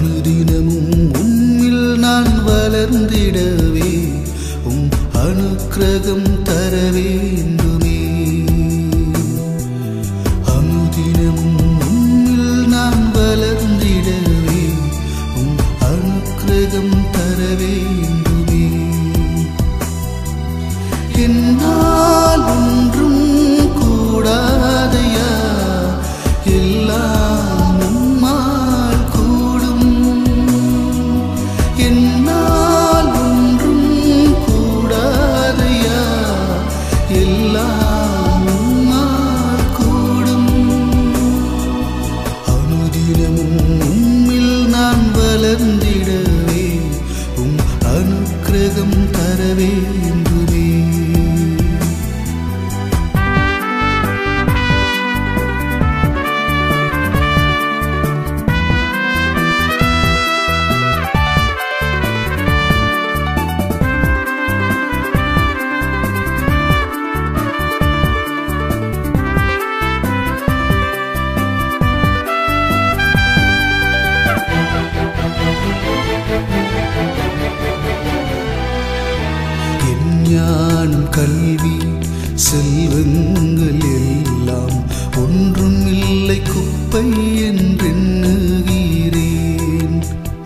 அனுதினமும் உம்மில் நான் வளர்ந்திடவே உம் அனுக்கிரகம் தர வேண்டுமே அனுதினமும் உம்மில் நான் வளர்ந்திடவே உம் அனுக்கிரகம் தர வேண்டுமே என்னால் ஒன்றும் கூடாதையா எல்லாம் உம்மால் கூடும் என்னால் ஒன்றும் கூடாதையா எல்லாம் உம்மால் கூடும் அனுதினமும் உம்மில் நான் வளர்ந்திடவே உம் அனுக்கிரகம் தர வேண்டுமே என் ஞானம் கல்வி செல்வங்கள் எல்லாம் ஒன்றும் இல்லை குப்பை என்றெண்ணுகிறேன்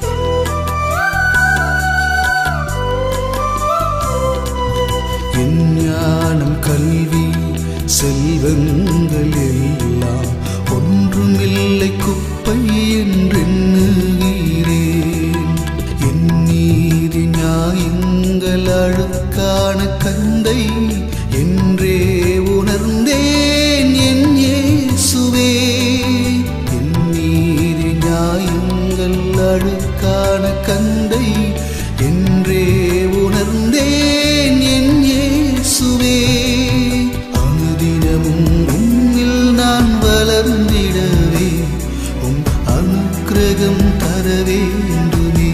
என் ஞானம் கல்வி செல்வங்கள் எல்லாம் ஒன்றும் இல்லை குப்பை என்றெண்ணுகிறேன் என் நீதி நியாயங்கள் அழுக்கான கந்தை என்றே உணர்ந்தேன் என் இயேசுவே என் நீதி நியாயங்கள் அழுக்கான கந்தை என்றே உணர்ந்தேன் என் இயேசுவே அனுதினமும் உம்மில் நான் வளர்ந்திடவே உம் அனுக்கிரகம் தர வேண்டுமே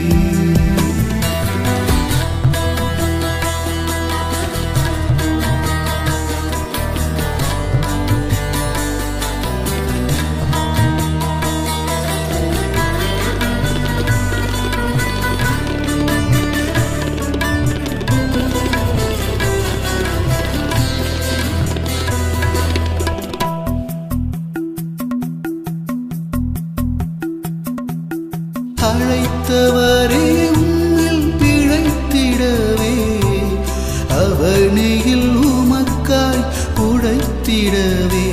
அழைத்தவரே உம்மில் பிழைத்திடவே அவனியில் உமக்காய் உழைத்திடவே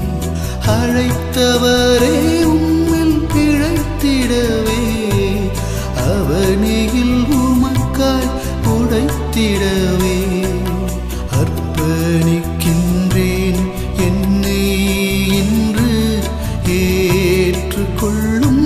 அழைத்தவரே உம்மில் பிழைத்திடவே அவனியில் உமக்காய் உழைத்திடவே அர்ப்பணிக்கின்றேன் என்னை இன்று ஏற்றுக்கொள்ளும்